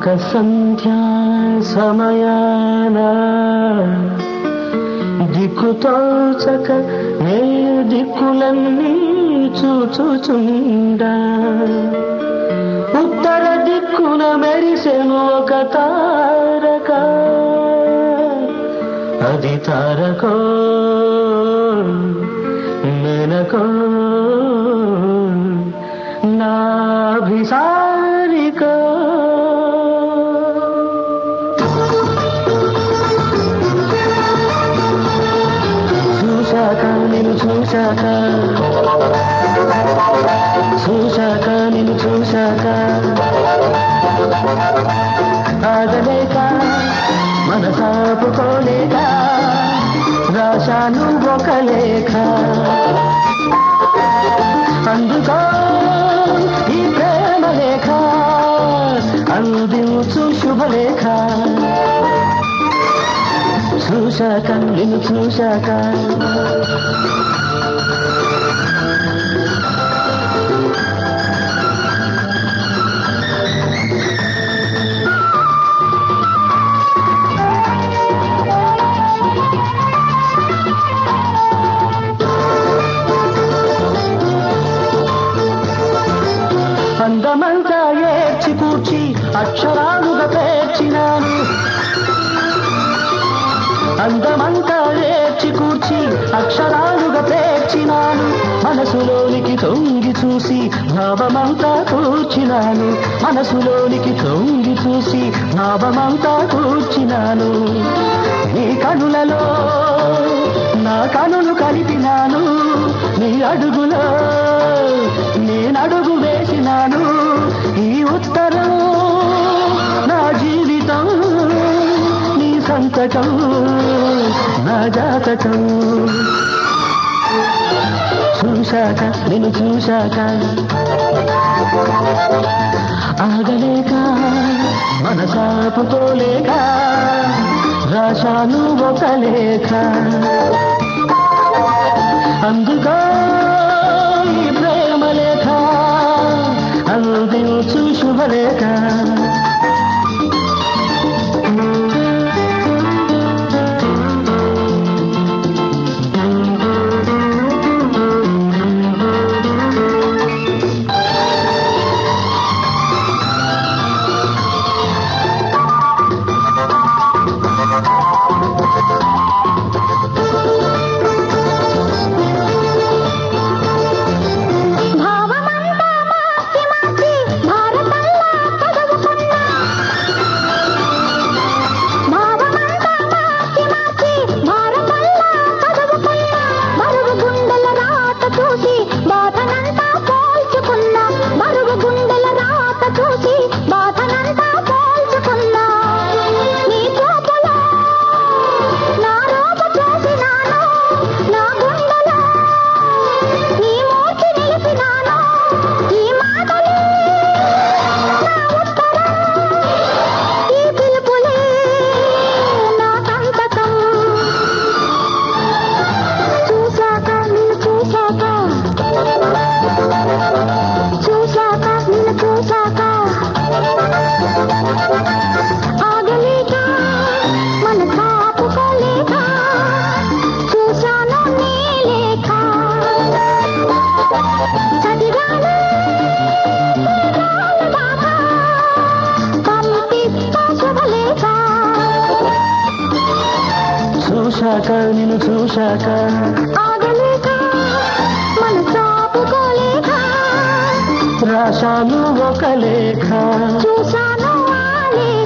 సంధ్యా సమయాన దిక్కుతోచక నే దిక్కులన్నీ చూచుచుండా ఉత్తర దిక్కున మెరిసెను ఒక తారక అది తారకో మెనకో నాభిసారికో చూశాక నేను చూశాక చూశాక నేను చూశాక ఆగలేక మనసాపుకోలేక రాశాను ఒక లేఖ అందుకో ఈ ప్రేమ లేఖ అందించు శుభలేఖ చూశాక నిన్ను చూశాక అందమంతా ఏడ్చి కూర్చి అక్షరాలుగా పేర్చినాను అందమంతా ఏడ్చి కూర్చి అక్షరాలుగా పేర్చినాను మనసులోనికి తొంగి చూసి భావమంతా కూర్చినాను మనసులోనికి తొంగి చూసి భావమంతా కూర్చినాను నీ కనులలో నా కనులు కలిపినాను నీ అడుగులో నేనడుగు వేసినాను ఈ ఉత్తరం నా జీవితం నీ సంతకం నా జాతకం చూశాక నేను చూశాక ఆగలేక మనసాపుకోలేక రాశాను ఒక లేఖ అందుకో ఈ ప్రేమ లేఖ అందించు శుభలేఖ భావమంతా మార్చి మార్చి భారతల్లా చదువుకున్నా భావమంతా మార్చి మార్చి భారతల్లా చదువుకున్నా బరువు గుండెల రాత చూసి బాధనంతా పోల్చుకున్నా బరువు గుండెల రాత చూసి బాధనంతా పోల్చుకున్నా నీ చూపులో నా రూపు చూసినాను నా గుండెలో నీ మూర్తి నిలిపినాను ఈ మాటలే నా ఉత్తరం ఈ పిలుపులే నా సంతకం చూశాక నిన్ను చూశాక చూశాక నిన్ను చూశాక ఆగలేక మన కాపుకోలేక చూశాను నీ లేఖ చదివాను రాళ్ళ దాకా పంపిస్తా శుభలేఖ చూశాక నేను చూశాక ఆగలేక మన చాపుకోలేక రాశాను ఒక లేఖ చూశాను ఆ లేఖ